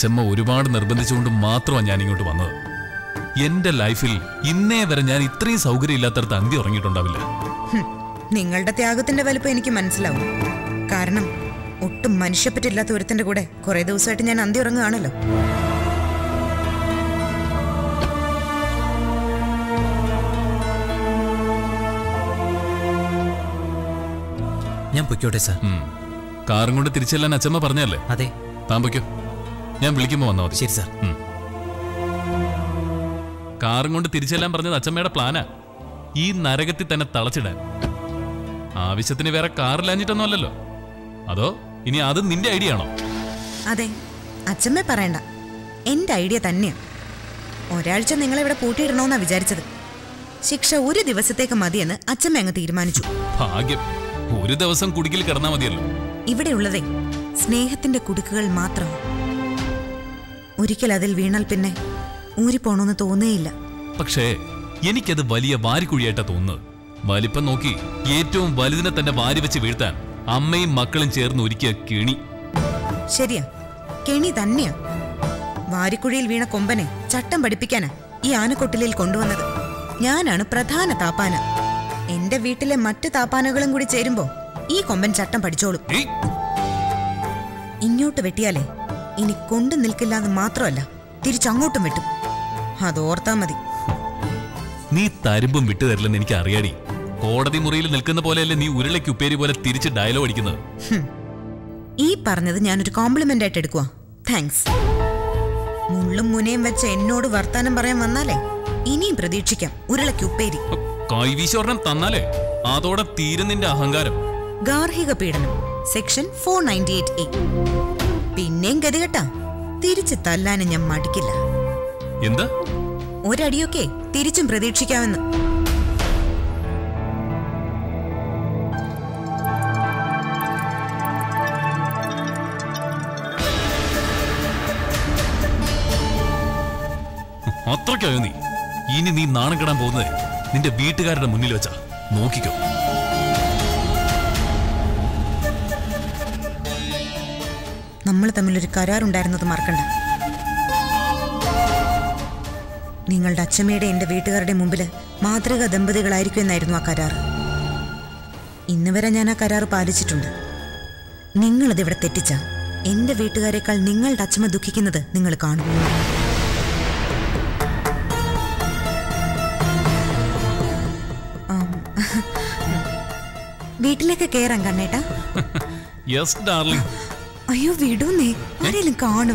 അച്ഛമ്മ ഒരുപാട് നിർബന്ധിച്ചുകൊണ്ട് മാത്രമാണ് ഞാൻ ഇങ്ങോട്ട് വന്നത് എന്റെ ലൈഫിൽ ഇന്നേ വരെ ഞാൻ ഇത്രയും സൗകര്യം ഇല്ലാത്തടത്ത് അന്തി ഉറങ്ങിയിട്ടുണ്ടാവില്ല ഹും, നിങ്ങളുടെ ത്യാഗത്തിന്റെ വലുപ്പം എനിക്ക് മനസ്സിലാവും കാരണം ഒട്ടും മനുഷ്യപ്പറ്റില്ലാത്ത ഒരുത്തന്റെ കൂടെ കുറെ ദിവസമായിട്ട് ഞാൻ അന്തി ഉറങ്ങുകയാണല്ലോ ഞാൻ പൊയ്ക്കോട്ടെ സാർ ഉം. കാറും കൊണ്ട് തിരിച്ചെല്ലാൻ അച്ഛമ്മ പറഞ്ഞല്ലേ അതെ താൻ പൊയ്ക്കോ ഞാൻ വിളിക്കുമ്പോ വന്നാൽ മതി ശരി സാർ ഉം. കാറും കൊണ്ട് തിരിച്ചെല്ലാം പറഞ്ഞത് അച്ഛമ്മയുടെ പ്ലാനാ ഈ നരകത്തിൽ തന്നെ തളച്ചിടാൻ ആവശ്യത്തിന് വേറെ കാറില്ലാഞ്ഞിട്ടൊന്നും അല്ലല്ലോ അതോ ഇനി അത് നിന്റെ ഐഡിയ ആണോ അതെ അച്ഛമ്മ പറയണ്ട എന്റെ ഐഡിയ തന്നെയാ ഒരാഴ്ച നിങ്ങളിവിടെ പൂട്ടിയിടണമെന്നാ വിചാരിച്ചത് ശിക്ഷ ഒരു ദിവസത്തേക്ക് മതിയെന്ന് അച്ഛമ്മ അങ്ങ് തീരുമാനിച്ചു ഭാഗ്യം ഒരു ദിവസം കുടുക്കിൽ കിടന്നാ മതിയല്ലോ ഇവിടെയുള്ളതേ സ്നേഹത്തിന്റെ കുടുക്കുകൾ മാത്രം ഒരിക്കൽ അതിൽ വീണാൽ പിന്നെ ഊരിപ്പോണമെന്ന് തോന്നേയില്ല പക്ഷേ എനിക്കത് വലിയ വാരിക്കുഴിയായിട്ടാ തോന്നുന്നത് വലിപ്പം നോക്കി ഏറ്റവും വലുതിനെ തന്നെ വാരി വെച്ച് വീഴ്ത്താൻ അമ്മയും മക്കളും ചേർന്ന് ഒരുക്കിയ കിണി ശരിയാ കെണി തന്നെയാ വാരിക്കുഴിയിൽ വീണ കൊമ്പനെ ചട്ടം പഠിപ്പിക്കാനാ ഈ ആനക്കൊട്ടിലിൽ കൊണ്ടുവന്നത് ഞാനാണ് പ്രധാന താപ്പാന എന്റെ വീട്ടിലെ മറ്റു താപ്പാനകളും കൂടി ചേരുമ്പോ ഈ കൊമ്പൻ ചട്ടം പഠിച്ചോളും ഏയ്! ഇങ്ങോട്ട് വെട്ടിയാലേ ഇനി കൊണ്ടു നിൽക്കില്ല എന്ന് മാത്രമല്ല തിരിച്ചങ്ങോട്ടും വെട്ടും അതോർത്താ മതി നീ തരുമ്പും വിട്ടുതരില്ലെന്ന് എനിക്ക് അറിയാടി കോടതി മുറിയിൽ നിൽക്കുന്ന പോലെയല്ലേ നീ ഉരുളയ്ക്ക് ഉപ്പേരി പോലെ തിരിച്ച് ഡയലോഗ് അടിക്കുന്നത് ഹും. ഈ പറഞ്ഞത് ഞാനൊരു കോംപ്ലിമെന്റ് ആയിട്ട് എടുക്കുക താങ്ക്സ് മുള്ളും മുനയും വെച്ച് എന്നോട് വർത്താനം പറയാൻ വന്നാലേ ഇനിയും പ്രതീക്ഷിക്കാം ഉരുളയ്ക്ക് ഉപ്പേരി കൈവീശോർണം തന്നാലേ അതോടെ തീരുന്നിന്റെ അഹങ്കാരം ഗാർഹിക പീഡനം section four ninety eight A പിന്നെയും ഗതികെട്ടാ തിരിച്ച് തല്ലാനും ഞാൻ മടിക്കില്ല എന്താ ഒരടിയൊക്കെ തിരിച്ചും പ്രതീക്ഷിക്കാമെന്ന് അത്രയ്ക്കായോ നീ ഇനി നീ നാണം കെടാൻ പോകുന്നത് നിന്റെ വീട്ടുകാരുടെ മുന്നിൽ വെച്ചാ നോക്കിക്കോ നമ്മൾ തമ്മിലൊരു കരാറുണ്ടായിരുന്നത് മറക്കണ്ട നിങ്ങളുടെ അച്ഛമ്മയുടെ എന്റെ വീട്ടുകാരുടെ മുമ്പിൽ മാതൃക ദമ്പതികളായിരിക്കും എന്നായിരുന്നു ആ കരാർ ഇന്ന് വരെ ഞാൻ ആ കരാർ പാലിച്ചിട്ടുണ്ട് നിങ്ങളതിവിടെ തെറ്റിച്ച എന്റെ വീട്ടുകാരെക്കാൾ നിങ്ങളുടെ അച്ഛമ്മ ദുഃഖിക്കുന്നത് നിങ്ങൾ കാണും ആം. വീട്ടിലേക്ക് കയറാൻ കണ്ണേട്ടാ യെസ് ഡാർലിംഗ് അയ്യോ വിടൂന്നേ ആരെങ്കിലും കാണും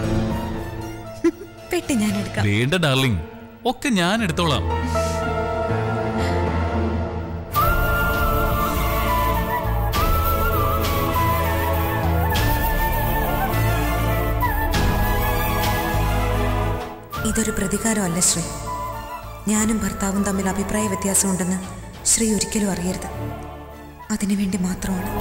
പെട്ടി ഞാൻ എടുക്കാം വേണ്ട ഡാർലിംഗ് ഒക്കെ ഞാൻ എടുത്തോളാം ഇതൊരു പ്രതികാരമല്ല ശ്രീ ഞാനും ഭർത്താവും തമ്മിൽ അഭിപ്രായ വ്യത്യാസമുണ്ടെന്ന് ശ്രീ ഒരിക്കലും അറിയരുത് അതിനുവേണ്ടി മാത്രമാണ്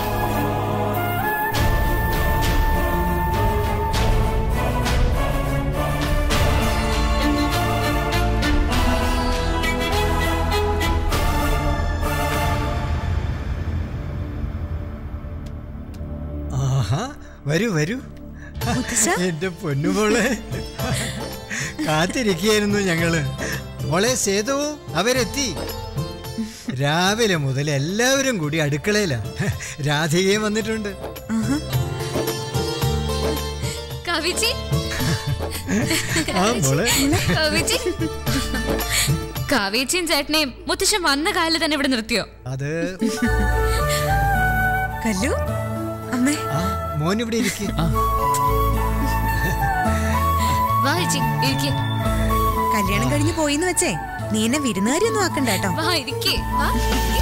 ആഹാ വരൂ വരൂ മുത്തശ്ശ? എന്റെ പൊന്നുമോളെ കാത്തിരിക്കുകയായിരുന്നു ഞങ്ങള് മോളെ സേതുവും അവരെത്തി രാവിലെ മുതൽ എല്ലാവരും കൂടി അടുക്കളയിലാ രാധികയും വന്നിട്ടുണ്ട് കവിച്ചി ആ മോളെ കവിച്ചി കവിച്ചിയും ചേട്ടനെയും മുത്തശ്ശൻ വന്ന കാലിൽ തന്നെ ഇവിടെ നിർത്തിയോ അത് കല്ലു അമ്മേ ആ മോൻ ഇവിടെ ഇരിക്കും വാ ചേച്ചി ഇരിക്കേ കല്യാണം കഴിഞ്ഞ് പോയിന്ന് വെച്ചേ നീ എന്നെ വിരുന്നുകാരിയൊന്നും ആക്കണ്ട കേട്ടോ വാ ഇരിക്കേ വാ ഇരിക്ക്.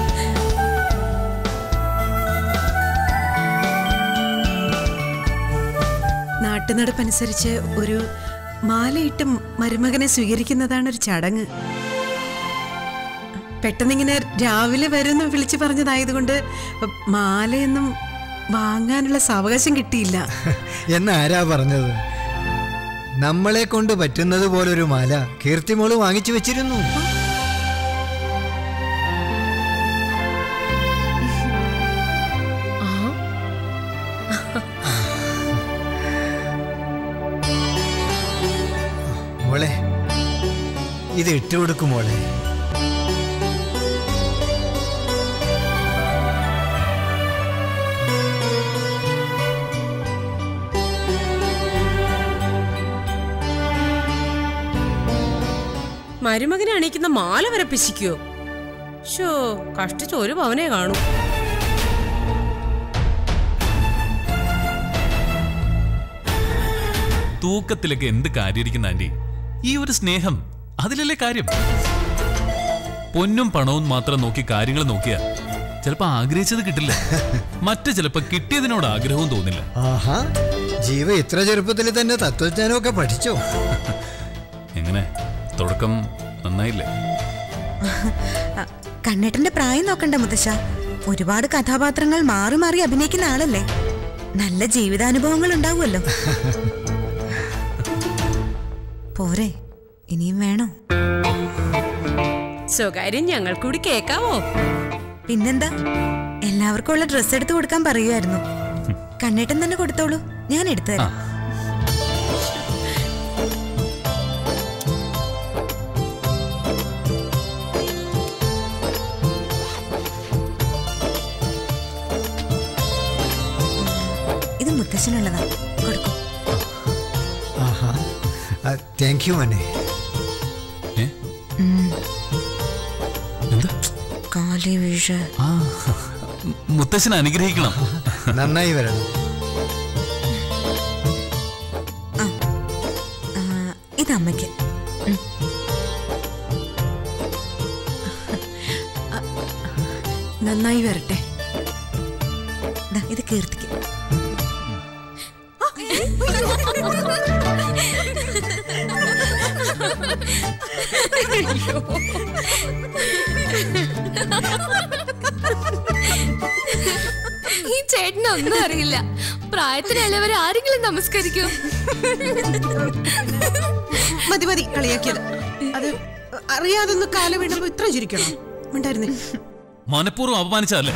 നാട്ടുനടപ്പനുസരിച്ച് ഒരു മാലയിട്ട് മരുമകനെ സ്വീകരിക്കുന്നതാണ് ഒരു ചടങ്ങ് പെട്ടെന്നിങ്ങനെ രാവിലെ വരുമെന്ന് വിളിച്ചു പറഞ്ഞതായതുകൊണ്ട് മാലയൊന്നും വാങ്ങാനുള്ള സാവകാശം കിട്ടിയില്ല എന്നാരാ പറഞ്ഞത് നമ്മളെ കൊണ്ട് പറ്റുന്നത് പോലൊരു മാല കീർത്തിമോള് വാങ്ങിച്ചു വെച്ചിരുന്നു ഇത് ഇട്ടുകൊടുക്കുമോളെ മരുമകനെ അണിയിക്കുന്ന മാല വരെ പിശിക്കോ ഷോ കഷ്ടിച്ച് ഒരു പവനെ കാണൂ തൂക്കത്തിലൊക്കെ എന്ത് കാര്യമിരിക്കുന്ന ആന്റി ഈ ഒരു സ്നേഹം അതിലല്ലേ കാര്യം പൊന്നും പണവും മാത്രം നോക്കി കാര്യങ്ങൾ നോക്കിയാ ചിലപ്പോ ആഗ്രഹിച്ചത് കിട്ടില്ല മറ്റു ചിലപ്പോ കിട്ടിയതിനോട് ആഗ്രഹവും തോന്നില്ല ആഹാ ജീവ ഇത്ര ചെറുപ്പത്തിൽ തന്നെ തത്വജ്ഞാനമൊക്കെ പഠിച്ചോ എങ്ങനെ തുടക്കം നന്നായില്ലേ അ, കണ്ണേട്ടന്റെ പ്രായം നോക്കണ്ട മുത്തശ്ശ ഒരുപാട് കഥാപാത്രങ്ങൾ മാറി മാറി അഭിനയിക്കുന്ന ആളല്ലേ നല്ല ജീവിതാനുഭവങ്ങൾ ഉണ്ടാവുമല്ലോ പോരെ ഇനിയും വേണോ സ്വകാര്യം ഞങ്ങൾ കൂടി കേക്കാവോ പിന്നെന്താ എല്ലാവർക്കും ഉള്ള ഡ്രസ്സ് എടുത്തു കൊടുക്കാൻ പറയുമായിരുന്നു കണ്ണേട്ടൻ തന്നെ കൊടുത്തോളൂ ഞാൻ എടുത്തു തരാം ഇത് മുത്തശ്ശനുള്ളതാ കൊടുക്കും ആഹാ താങ്ക് യു മനെ ഏ എന്താ കാലി വീഴ ആ മുത്തശ്ശനെ അനുഗ്രഹിക്കണം നന്നായി വരണം ഇത് അമ്മയ്ക്ക് ഉം. നന്നായി വരട്ടെ ദാ, ഇത് കീർത്തിക്ക് ഈ ചേട്ടന് ഒന്നും അറിയില്ല പ്രായത്തിനല്ലവരെ ആരെങ്കിലും നമസ്കരിക്കൂ മതി മതി കളിയാക്കിയത് അത് അറിയാതൊന്ന് കാല വീണപ്പോ ഇത്ര ചിരിക്കണോ ഉണ്ടായിരുന്നേ മനഃപൂർവ്വം അപമാനിച്ചതല്ലേ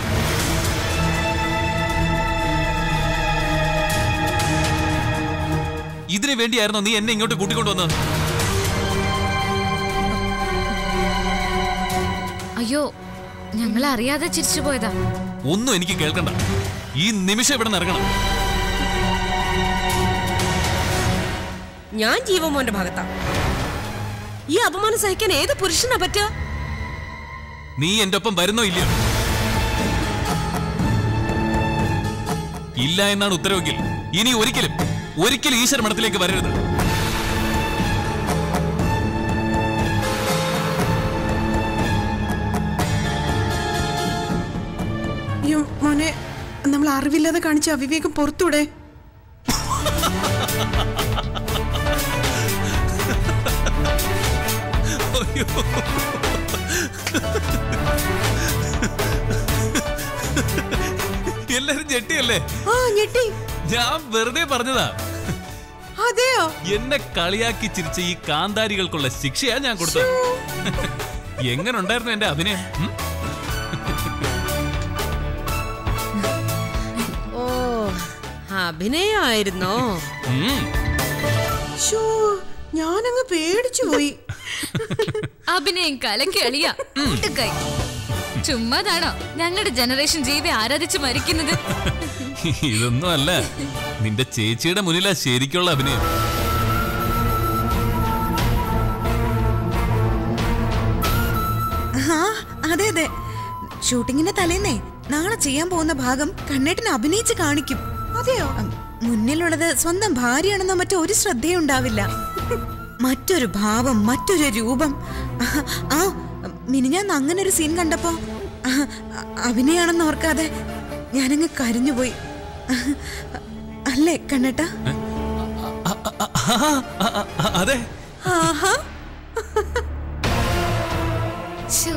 ഇതിനു വേണ്ടിയായിരുന്നോ നീ എന്നെ ഇങ്ങോട്ട് കൂട്ടിക്കൊണ്ടുവന്നത് അയ്യോ ഞങ്ങൾ അറിയാതെ ചിരിച്ചു പോയതാ ഒന്നും എനിക്ക് കേൾക്കണ്ട ഈ നിമിഷം ഇവിടെ നിന്ന് ഇറങ്ങണം ഞാൻ ജീവമോന്റെ ഭാഗത്താ ഈ അപമാനം സഹിക്കാൻ ഏത് പുരുഷനാ പറ്റുക നീ എന്റെ ഒപ്പം വരുന്നോ ഇല്ലയോ ഇല്ല എന്നാണ് ഉത്തരവെങ്കിൽ ഇനി ഒരിക്കലും ഒരിക്കലും ഈശ്വര മഠത്തിലേക്ക് വരരുത് അയ്യോ മോനെ നമ്മൾ അറിവില്ലാതെ കാണിച്ച അവിവേകം പുറത്തൂടെ അയ്യോ. എല്ലാരും ഞെട്ടിയല്ലേ ആ ഞെട്ടി ഞാൻ വെറുതെ പറഞ്ഞതാ അതെയോ എന്നെ കളിയാക്കി ചിരിച്ച ഈ കാന്താരികൾക്കുള്ള ശിക്ഷയാ ഞാൻ കൊടുത്തത് എങ്ങനെ ഉണ്ടായിരുന്നു എന്റെ അഭിനയം ഉം? ഓ അഭിനയമായിരുന്നോ ഉം. ഷോ ഞാനങ്ങ് പേടിച്ചു പോയി അഭിനയം കലക്കി അളിയ കൂട്ടുകൈ ചുമ്മാതാണോ ഞങ്ങളുടെ ജനറേഷൻ ജീവി ആരാധിച്ച് മരിക്കുന്നത് ഇതൊന്നും അല്ല നിന്റെ ചേച്ചിയുടെ മുന്നിലാ ശരിക്കുള്ള അഭിനയം ആ അതെ അതെ ഷൂട്ടിങ്ങിന്റെ തലേന്നേ നാളെ ചെയ്യാൻ പോകുന്ന ഭാഗം കണ്ണേട്ടൻ അഭിനയിച്ച് കാണിക്കും അതെയോ മുന്നിലുള്ളത് സ്വന്തം ഭാര്യയാണെന്നോ മറ്റോ ഒരു ശ്രദ്ധയും ഉണ്ടാവില്ല മറ്റൊരു ഭാവം മറ്റൊരു രൂപം ആ മിനിഞ്ഞാന്ന് അങ്ങനെ ഒരു സീൻ കണ്ടപ്പോ ആ, അഭിനയാണെന്ന് ഓർക്കാതെ ഞാനങ്ങ് കരഞ്ഞുപോയി അല്ലേ കണ്ണേട്ട അ- അ- അ- അ- അ- അതെ ആഹാ ശ്ശോ,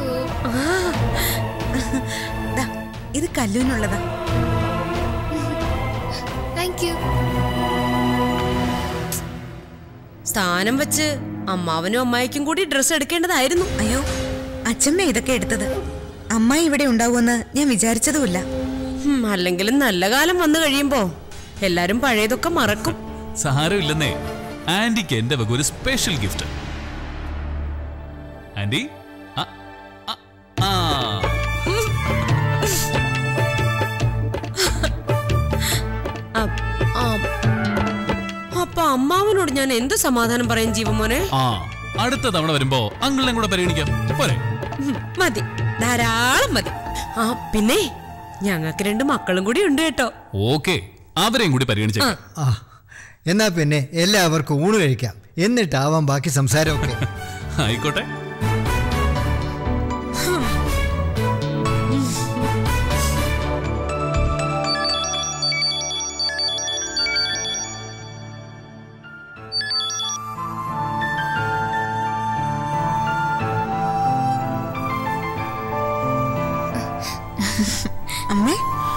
ദാ, ഇത് കല്ലൂനുള്ളതാ താങ്ക് യു സ്ഥാനം വെച്ച് അമ്മാവനും അമ്മായിക്കും കൂടി ഡ്രസ്സ് എടുക്കേണ്ടതായിരുന്നു അയ്യോ അച്ഛമ്മ ഇതൊക്കെ എടുത്തത് അമ്മായി ഇവിടെ ഉണ്ടാവുമെന്ന് ഞാൻ വിചാരിച്ചതുമില്ല ഹും, അല്ലെങ്കിലും നല്ല കാലം വന്നു കഴിയുമ്പോ എല്ലാരും പഴയതൊക്കെ മറക്കും സാരമില്ലെന്നേ ആന്റിക്ക് എന്റെ വക ഒരു സ്പെഷ്യൽ ഗിഫ്റ്റ് ആന്റി ആ, ആ, ആ. അ- ആ. അപ്പൊ അമ്മാവനോട് ഞാൻ എന്ത് സമാധാനം പറയും ജീവമോനെ ആ അടുത്ത തവണ വരുമ്പോ അങ്കിളിനെ കൂടെ പരിഗണിക്കാം പോരെ ഉം, മതി ധാരാളം മതി ആ പിന്നെ ഞങ്ങൾക്ക് രണ്ട് മക്കളും കൂടി ഉണ്ട് കേട്ടോ ഓക്കെ അവരെയും കൂടി പരിഗണിച്ചേക്കാം ആ എന്നാ പിന്നെ എല്ലാവർക്കും ഊണ് കഴിക്കാം എന്നിട്ടാവാം ബാക്കി സംസാരമൊക്കെ ആയിക്കോട്ടെ അമ്മേ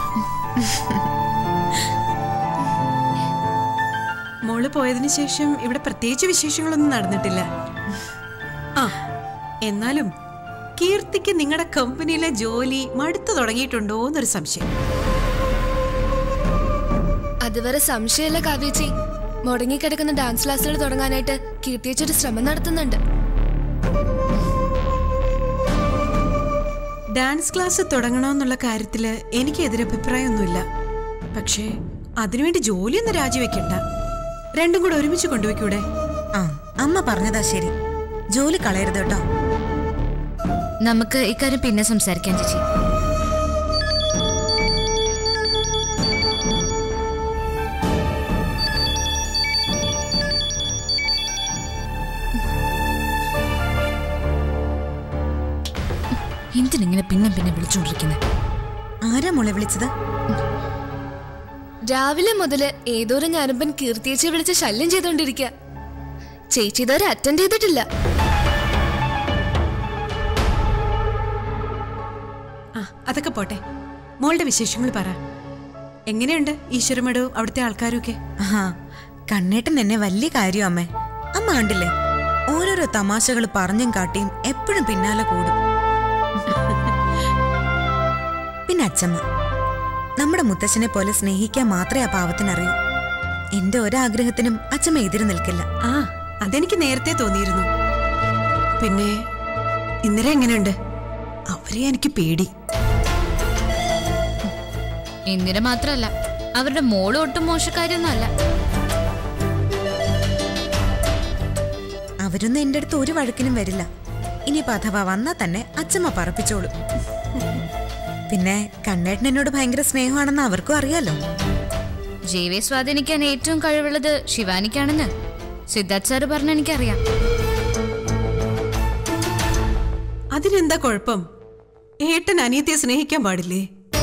മോള് പോയതിനു ശേഷം ഇവിടെ പ്രത്യേകിച്ച് വിശേഷങ്ങളൊന്നും നടന്നിട്ടില്ല ആ എന്നാലും കീർത്തിക്ക് നിങ്ങളുടെ കമ്പനിയിലെ ജോലി മടുത്തു തുടങ്ങിയിട്ടുണ്ടോ എന്നൊരു സംശയം അതുവരെ സംശയമല്ല കാവ്യച്ചി മുടങ്ങിക്കിടക്കുന്ന ഡാൻസ് ക്ലാസ്സുകൾ തുടങ്ങാനായിട്ട് കീർത്തിയച്ചൊരു ശ്രമം നടത്തുന്നുണ്ട് ഡാൻസ് ക്ലാസ് തുടങ്ങണമെന്നുള്ള കാര്യത്തിൽ എനിക്ക് എതിരഭിപ്രായമൊന്നുമില്ല പക്ഷേ അതിനുവേണ്ടി ജോലിയൊന്നും രാജിവെക്കണ്ട രണ്ടും കൂടെ ഒരുമിച്ച് കൊണ്ടുപോയിക്കൂടെ ആ അമ്മ പറഞ്ഞതാ ശരി ജോലി കളയരുത് കേട്ടോ നമുക്ക് ഇക്കാര്യം പിന്നെ സംസാരിക്കാം ചേച്ചി എന്തിനിങ്ങനെ പിന്നെ പിന്നെ വിളിച്ചുകൊണ്ടിരിക്കുന്നത് ആരാ മോളെ വിളിച്ചത് രാവിലെ മുതല് ഏതോരു ഞാനപ്പൻ കീർത്തിയച്ചയെ വിളിച്ച് ശല്യം ചെയ്തോണ്ടിരിക്കുക ചേച്ചി ഇതുവരെ അറ്റൻഡ് ചെയ്തിട്ടില്ല ആ അതൊക്കെ പോട്ടെ മോളുടെ വിശേഷങ്ങൾ പറ എങ്ങനെയുണ്ട് ഈശ്വരമഠവും അവിടുത്തെ ആൾക്കാരൊക്കെ ആ കണ്ണേട്ടൻ എന്നെ വലിയ കാര്യം അമ്മേ അമ്മ കണ്ടില്ലേ ഓരോരോ തമാശകൾ പറഞ്ഞും കാട്ടിയും എപ്പോഴും പിന്നാലെ കൂടും പിന്നെ അച്ചമ്മ നമ്മുടെ മുത്തശ്ശനെ പോലെ സ്നേഹിക്കാൻ മാത്രമേ ആ പാവത്തിനറിയൂ എന്റെ ഒരാഗ്രഹത്തിനും അച്ചമ്മ എതിര് നിൽക്കില്ല ആ അതെനിക്ക് നേരത്തെ തോന്നിയിരുന്നു പിന്നെ ഇന്നലെ എങ്ങനെയുണ്ട് അവരെ എനിക്ക് പേടി ഇന്ദിര മാത്രമല്ല അവരുടെ മോള് ഒട്ടും മോശക്കാരിയൊന്നും അല്ല അവരൊന്നും എന്റെ അടുത്ത് ഒരു വഴക്കിനും വരില്ല ഇനിയിപ്പോ അഥവാ വന്നാ തന്നെ അച്ചമ്മ പറപ്പിച്ചോളൂ പിന്നെ കണ്ണേട്ടൻ എന്നോട് ഭയങ്കര സ്നേഹമാണെന്ന് അവർക്കും അറിയാലോ ജീവയെ സ്വാധീനിക്കാൻ ഏറ്റവും കഴിവുള്ളത് ശിവാനിക്കാണെന്ന് സിദ്ധാർത്ഥ് സാറ് പറഞ്ഞ എനിക്കറിയാം അതിനെന്താ കുഴപ്പം ഏട്ടൻ അനിയത്തെ സ്നേഹിക്കാൻ പാടില്ലേ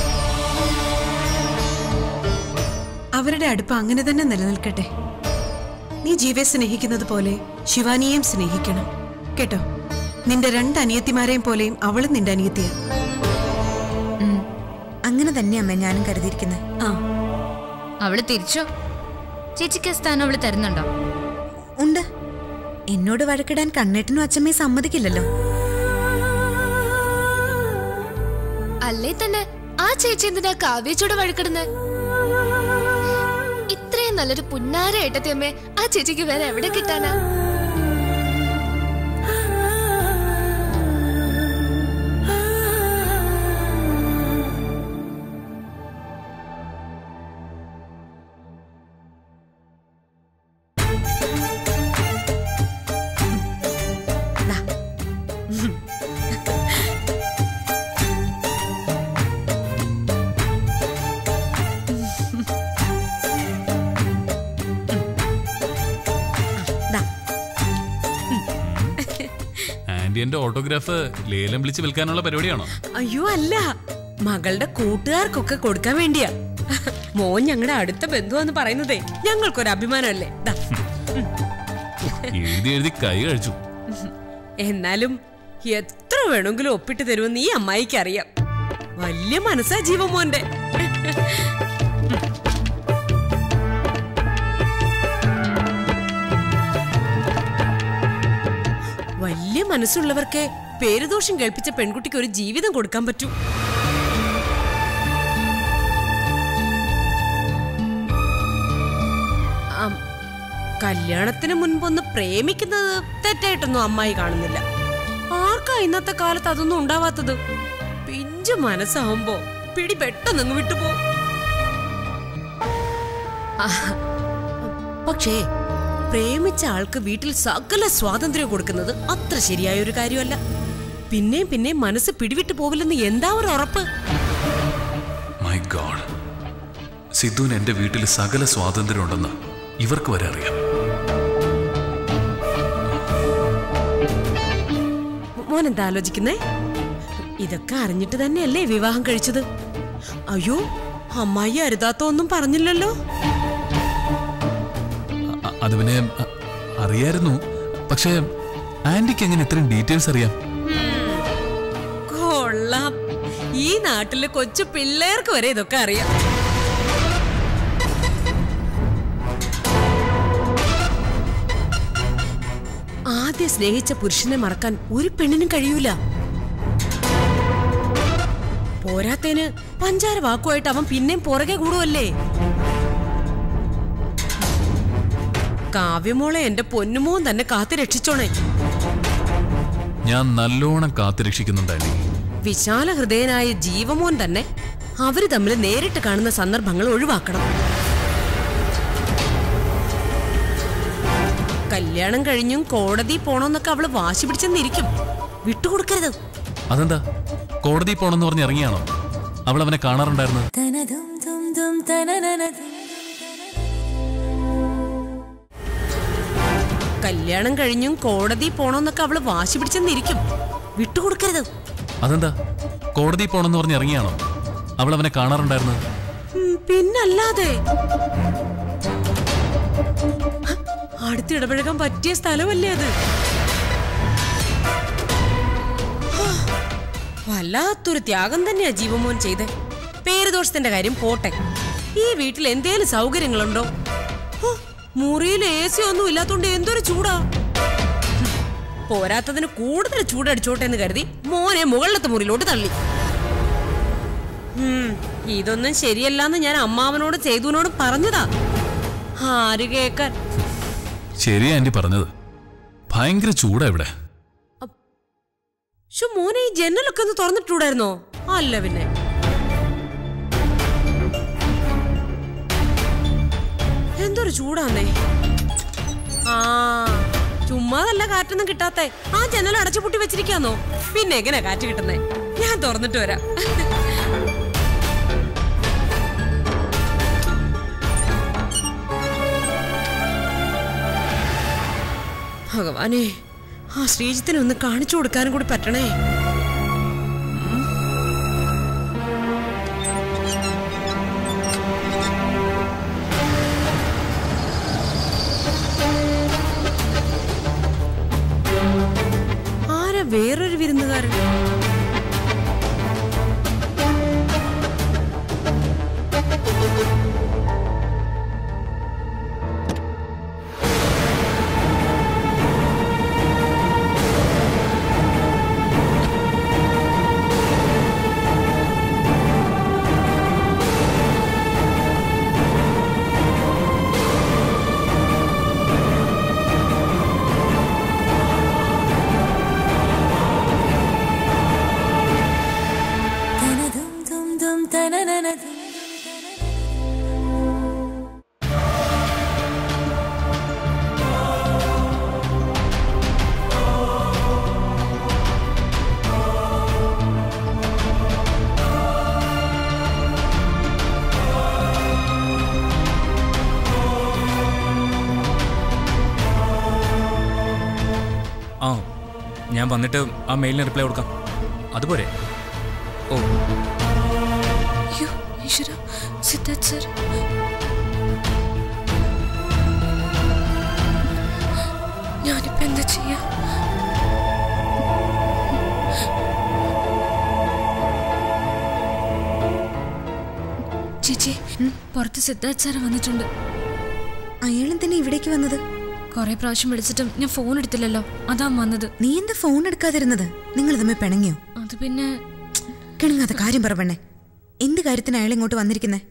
അവരുടെ അടുപ്പ് അങ്ങനെ തന്നെ നിലനിൽക്കട്ടെ നീ ജീവയെ സ്നേഹിക്കുന്നത് പോലെ ശിവാനിയെയും സ്നേഹിക്കണം കേട്ടോ നിന്റെ രണ്ട് അനിയത്തിമാരെയും പോലെയും അവളും നിന്റെ അനിയത്തിയാ ഉം. അങ്ങനെ തന്നെയമ്മ ഞാനും കരുതിയിരിക്കുന്നത് ആ അവള് തിരിച്ചോ ചേച്ചിക്ക് ആ സ്ഥാനം അവള് തരുന്നുണ്ടോ ഉണ്ട് എന്നോട് വഴക്കിടാൻ കണ്ണേട്ടനും അച്ഛമ്മയും സമ്മതിക്കില്ലല്ലോ അല്ലേ തന്നെ ആ ചേച്ചി എന്തിനാ കാവ്യച്ചോട് വഴക്കിടുന്നത് ഇത്രയും നല്ലൊരു പുന്നാര ഏട്ടത്തിയമ്മേ ആ ചേച്ചിക്ക് വേറെ എവിടെ കിട്ടാനാ ദാ, ആന്റി എന്റെ ഓട്ടോഗ്രാഫ് ലേലം വിളിച്ച് വിൽക്കാനുള്ള പരിപാടിയാണോ അയ്യോ അല്ല മകളുടെ കൂട്ടുകാർക്കൊക്കെ കൊടുക്കാൻ വേണ്ടിയാ മോൻ ഞങ്ങളുടെ അടുത്ത ബന്ധുവെന്ന് പറയുന്നതേ ഞങ്ങൾക്കൊരു അഭിമാനമല്ലേ ദാ. എഴുതി എഴുതി കൈ കഴിച്ചു എന്നാലും എത്ര വേണമെങ്കിലും ഒപ്പിട്ട് തരുമെന്ന് ഈ അമ്മായിക്ക് അറിയാം വലിയ മനസ്സാ ജീവമോന്റെ വലിയ മനസ്സുള്ളവർക്ക് പേരുദോഷം കേൾപ്പിച്ച പെൺകുട്ടിക്ക് ഒരു ജീവിതം കൊടുക്കാൻ പറ്റൂ ആം, കല്യാണത്തിന് മുൻപൊന്ന് പ്രേമിക്കുന്നത് തെറ്റായിട്ടൊന്നും അമ്മായി കാണുന്നില്ല ആ ആർക്കാ ഇന്നത്തെ കാലത്ത് അതൊന്നും ഉണ്ടാവാത്തത് പിഞ്ചു മനസ്സാവുമ്പോ പിടി പെട്ടെന്നങ്ങ് വിട്ടുപോ ആഹ്. പക്ഷേ പ്രേമിച്ച ആൾക്ക് വീട്ടിൽ സകല സ്വാതന്ത്ര്യം കൊടുക്കുന്നത് അത്ര ശരിയായ ഒരു കാര്യമല്ല പിന്നെയും പിന്നെയും മനസ്സ് പിടിവിട്ടു പോവില്ലെന്ന് എന്താ ഒരു ഉറപ്പ് മൈ ഗോഡ് സിദ്ധുവിന് എന്റെ വീട്ടിൽ സകല സ്വാതന്ത്ര്യം ഉണ്ടെന്ന് ഇവർക്ക് വരെ അറിയാം മോൻ എന്താ ആലോചിക്കുന്നേ ഇതൊക്കെ അറിഞ്ഞിട്ട് തന്നെയല്ലേ വിവാഹം കഴിച്ചത് അയ്യോ അമ്മായി അരുതാത്ത ഒന്നും പറഞ്ഞില്ലല്ലോ അ- അത് പിന്നെ അ- അറിയായിരുന്നു പക്ഷേ ആന്റിക്ക് എങ്ങനെ ഇത്രയും ഡീറ്റെയിൽസ് അറിയാം കൊള്ളാം ഈ നാട്ടിലെ കൊച്ചു പിള്ളേർക്ക് വരെ ഇതൊക്കെ അറിയാം ആദ്യം സ്നേഹിച്ച പുരുഷനെ മറക്കാൻ ഒരു പെണ്ണിനും കഴിയൂല പോരാത്തേന് പഞ്ചാര വാക്കുമായിട്ട് അവൻ പിന്നെയും പുറകെ കൂടുവല്ലേ കാവ്യമോളെ എന്റെ പൊന്നുമോൻ തന്നെ കാത്തു രക്ഷിച്ചോണേ ഞാൻ നല്ലോണം കാത്തുരക്ഷിക്കുന്നുണ്ട് ആന്റി വിശാല ഹൃദയനായ ജീവമോൻ തന്നെ അവര് തമ്മിൽ നേരിട്ട് കാണുന്ന സന്ദർഭങ്ങൾ ഒഴിവാക്കണം കല്യാണം കഴിഞ്ഞും കോടതി പോണോന്നൊക്കെ അവള് വാശി പിടിച്ചെന്നിരിക്കും വിട്ടുകൊടുക്കരുത് അതെന്താ കോടതി പോണെന്ന് പറഞ്ഞ് ഇറങ്ങിയാണോ അവൾ അവനെ കാണാറുണ്ടായിരുന്നത് കല്യാണം കഴിഞ്ഞും കോടതി പോണോന്നൊക്കെ അവള് വാശി പിടിച്ചെന്നിരിക്കും വിട്ടുകൊടുക്കരുത് അതെന്താ കോടതി പോണെന്ന് പറഞ്ഞ് ഇറങ്ങിയാണോ അവൾ അവനെ കാണാറുണ്ടായിരുന്നത് ഉം, പിന്നല്ലാതെ ഹ, അടുത്തിടപഴകാൻ പറ്റിയ സ്ഥലമല്ലേ അത് ഹാ, വല്ലാത്തൊരു ത്യാഗം തന്നെയാ ജീവമോൻ ചെയ്തേ പേരുദോഷത്തിന്റെ കാര്യം പോട്ടെ ഈ വീട്ടിൽ എന്തേലും സൗകര്യങ്ങളുണ്ടോ ഹോ, മുറിയിൽ എ സി ഒന്നും ഇല്ലാത്തോണ്ട് എന്തൊരു ചൂടാ ഹും, പോരാത്തതിന് കൂടുതൽ ചൂടടിച്ചോട്ടെ എന്ന് കരുതി മോനെ മുകളിലത്തെ മുറിയിലോട്ട് തള്ളി ഉം, ഇതൊന്നും ശരിയല്ലാന്ന് ഞാൻ അമ്മാവനോട് ചെയ്തുവിനോട് പറഞ്ഞതാ ആര് കേക്കാൻ ശരിയാ ആന്റി പറഞ്ഞത് ഭയങ്കര ചൂടാ ഇവിടെ ശോ മോനെ ഈ ജനലൊക്കെ ഒന്ന് തുറന്നിട്ടൂടായിരുന്നോ അല്ല പിന്നെ എന്തൊരു ചൂടാന്നേ ആ ചുമ്മാതല്ല കാറ്റൊന്നും കിട്ടാത്തെ ആ ജനൽ അടച്ചു പൂട്ടി വെച്ചിരിക്കാന്നോ പിന്നെ എങ്ങനെ കാറ്റ് കിട്ടുന്നേ ഞാൻ തുറന്നിട്ട് വരാം ഭഗവാനെ ആ ശ്രീജിത്തിനെ ഒന്ന് കാണിച്ചു കൊടുക്കാനും കൂടി പറ്റണേ ആരാ വേറൊരു വിരുന്നുകാരൻ ആ ഞാൻ വന്നിട്ട് ആ മെയിലിന് റിപ്ലൈ കൊടുക്കാം അതുപോരെ ഓ അയ്യോ ഈശ്വര സിദ്ധാർത്ഥ് സർ ഞാനിപ്പോ എന്താ ചെയ്യാ ചേച്ചി പുറത്ത് സിദ്ധാർത്ഥ് സാർ വന്നിട്ടുണ്ട് അയാളും തന്നെ ഇവിടേക്ക് വന്നത് കുറെ പ്രാവശ്യം വിളിച്ചിട്ടും ഞാൻ ഫോൺ എടുത്തില്ലല്ലോ അതാ വന്നത് നീ എന്താ ഫോൺ എടുക്കാതിരുന്നത് നിങ്ങൾ തമ്മിൽ പിണങ്ങിയോ അത് പിന്നെ കിണങ്ങാത്ത കാര്യം പറ പെണ്ണെ എന്ത് കാര്യത്തിന് അയാൾ ഇങ്ങോട്ട് വന്നിരിക്കുന്നേ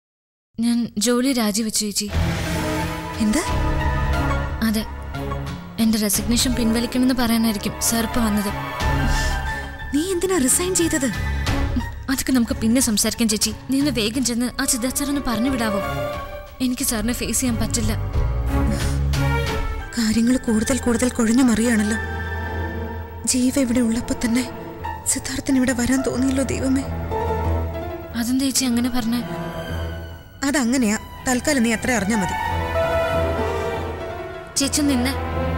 ഞാൻ ജോലി രാജിവെച്ചു ചേച്ചി എന്താ അതെ എന്റെ റെസിഗ്നേഷൻ പിൻവലിക്കണമെന്ന് പറയാനായിരിക്കും സാർ ഇപ്പൊ വന്നത് നീ എന്തിനാ റിസൈൻ ചെയ്തത് അതൊക്കെ നമുക്ക് പിന്നെ സംസാരിക്കാം ചേച്ചി നീ ഒന്ന് വേഗം ചെന്ന് ആ സിദ്ധാർത്ഥ സാർ ഒന്ന് പറഞ്ഞു വിടാവോ എനിക്ക് സാറിനെ ഫേസ് ചെയ്യാൻ പറ്റില്ല കാര്യങ്ങൾ കൂടുതൽ കൂടുതൽ കൊഴിഞ്ഞു മറിയാണല്ലോ ജീവ ഇവിടെ ഉള്ളപ്പോ തന്നെ സിദ്ധാർത്ഥന് ഇവിടെ വരാൻ തോന്നിയല്ലോ ദൈവമേ അതെന്താ ചേച്ചി അങ്ങനെ പറഞ്ഞേ അതങ്ങനെയാ തൽക്കാലം നീ അത്ര അറിഞ്ഞാ മതി ചേച്ചി നിന്നെ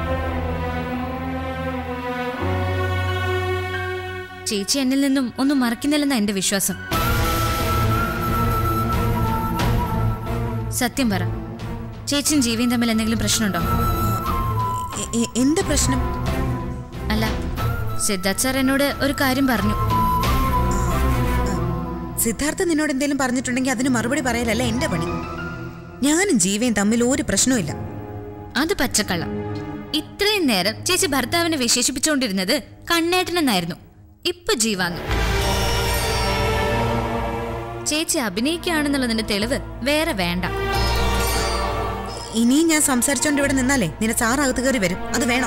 ചേച്ചി എന്നിൽ നിന്നും ഒന്നും മറക്കുന്നില്ലെന്നാ എന്റെ വിശ്വാസം സത്യം പറ ചേച്ചിയും ജീവിയും തമ്മിൽ എന്തെങ്കിലും പ്രശ്നമുണ്ടോ എ- എ- എന്ത് പ്രശ്നം അല്ല സിദ്ധാർത്ഥ് സാർ എന്നോട് ഒരു കാര്യം പറഞ്ഞു സിദ്ധാർത്ഥ നിന്നോട് എന്തെങ്കിലും പറഞ്ഞിട്ടുണ്ടെങ്കിൽ അതിന് മറുപടി പറയലല്ല എന്റെ പണി ഞാനും ജീവയും തമ്മിൽ ഒരു പ്രശ്നവുമില്ല അത് പച്ചക്കള്ളം ഇത്രയും നേരം ചേച്ചി ഭർത്താവിനെ വിശേഷിപ്പിച്ചുകൊണ്ടിരുന്നത് കണ്ണേട്ടനെന്നായിരുന്നു ഇപ്പൊ ജീവാന്ന് ചേച്ചി അഭിനയിക്കുകയാണെന്നുള്ളതിന്റെ തെളിവ് വേറെ വേണ്ട ഇനിയും ഞാൻ സംസാരിച്ചോണ്ട് ഇവിടെ നിന്നാലേ നിന്റെ സാറകത്ത് കയറി വരും അത് വേണോ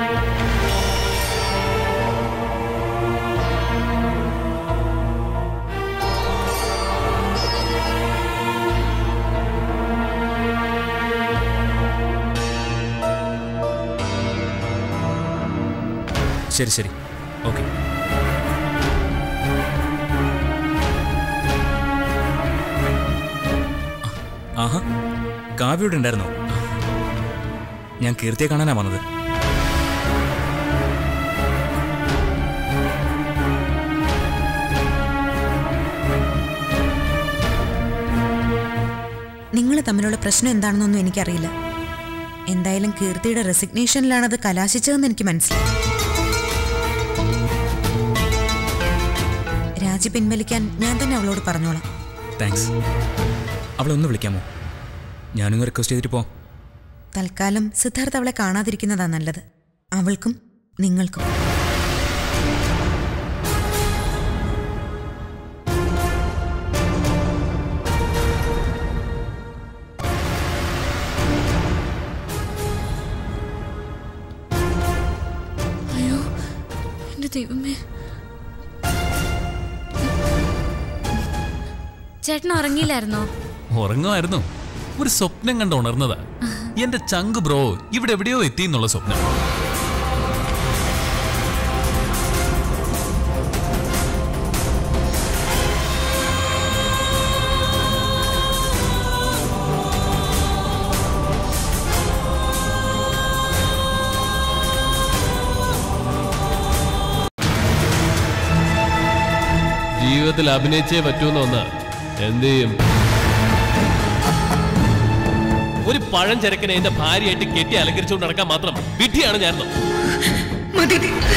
ശരി ശരി ഓക്കെ ആഹാ കാവ്യ ഉണ്ടായിരുന്നോ ഞാൻ കീർത്തിയെ കാണാനാ വന്നത് നിങ്ങൾ തമ്മിലുള്ള പ്രശ്നം എന്താണെന്നൊന്നും എനിക്കറിയില്ല എന്തായാലും കീർത്തിയുടെ റെസിഗ്നേഷനിലാണ് അത് കലാശിച്ചതെന്ന് എനിക്ക് മനസ്സിലായി രാജി പിൻവലിക്കാൻ ഞാൻ തന്നെ അവളോട് പറഞ്ഞോളാം താങ്ക്സ് അവളെ ഒന്ന് വിളിക്കാമോ ഞാനൊന്ന് റിക്വസ്റ്റ് ചെയ്തിട്ട് പോവാം തൽക്കാലം സിദ്ധാർത്ഥ അവളെ കാണാതിരിക്കുന്നതാ നല്ലത് അവൾക്കും നിങ്ങൾക്കും അയ്യോ എന്റെ ദൈവമേ ചേട്ടൻ ഉറങ്ങിയില്ലായിരുന്നോ ഉറങ്ങുമായിരുന്നു ഒരു സ്വപ്നം കണ്ട് ഉണർന്നതാ എന്റെ ചങ്ക് ബ്രോ ഇവിടെ എവിടെയോ എത്തി എന്നുള്ള സ്വപ്നം ജീവിതത്തിൽ അഭിനയിച്ചേ പറ്റൂന്ന് ഒന്ന് എന്ത് ചെയ്യും ഒരു പഴം ചെറുക്കനെ എന്റെ ഭാര്യയായിട്ട് കെട്ടി അലങ്കരിച്ചുകൊണ്ട് നടക്കാൻ മാത്രം വിഡ്ഢിയാണ് ഞാൻ മതി